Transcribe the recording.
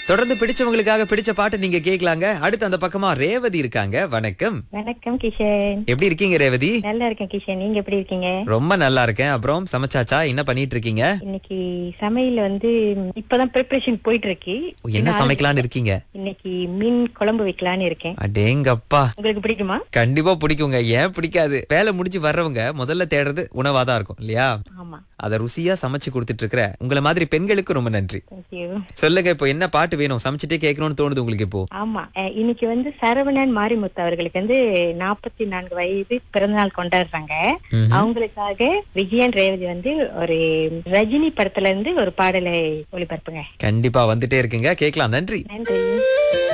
தொடர்ந்து பிடிச்சவங்களுக்காக பிடிச்ச பாட்டு நீங்க கேட்கலாங்க அடுத்து அந்த பக்கமா ரேவதி இருக்காங்க வணக்கம் வணக்கம் கிஷன் எப்படி இருக்கீங்க ரேவதி நல்லா இருக்கேன் கிஷன் நீங்க எப்படி இருக்கீங்க ரொம்ப நல்லா இருக்கேன் அப்புறம் சமைச்சாச்சா என்ன பண்ணிட்டு இருக்கீங்க இன்னைக்கு சமையல் வந்து இப்பதான் ப்ரிப்பரேஷன் போயிட்டு இருக்கு என்ன சமைக்கலாம்னு இருக்கீங்க இன்னைக்கு மீன் குழம்பு வைக்கலான்னு இருக்கேன் அடேங்கப்பா உங்களுக்கு பிடிக்குமா கண்டிப்பா பிடிக்குங்க ஏன் பிடிக்காது வேலை முடிஞ்சு வர்றவங்க முதல்ல தேடுறது உணவாதான் இருக்கும் இல்லையா ஆமா அத ருசியா சமைச்சு கொடுத்துட்டு இருக்கிற உங்களை மாதிரி பெண்களுக்கு ரொம்ப நன்றி தேங்க்யூ சொல்லுங்க இப்போ என்ன பாட்டு வேணும் சமைச்சிட்டே கேட்கணும்னு தோணுது உங்களுக்கு இப்போ ஆமா அஹ், இன்னைக்கு வந்து சரவணன் மாரிமுத்து அவர்களுக்கு வந்து நாற்பத்தி நான்கு வயது பிறந்தநாள் கொண்டாடுறாங்க ம்ஹும். அவங்களுக்காக விஜயன் ரேவதி வந்து ஒரு ரஜினி படத்துல இருந்து ஒரு பாடலை ஒளிபரப்புங்க கண்டிப்பா வந்துட்டே இருக்குங்க கேட்கலாம் நன்றி நன்றி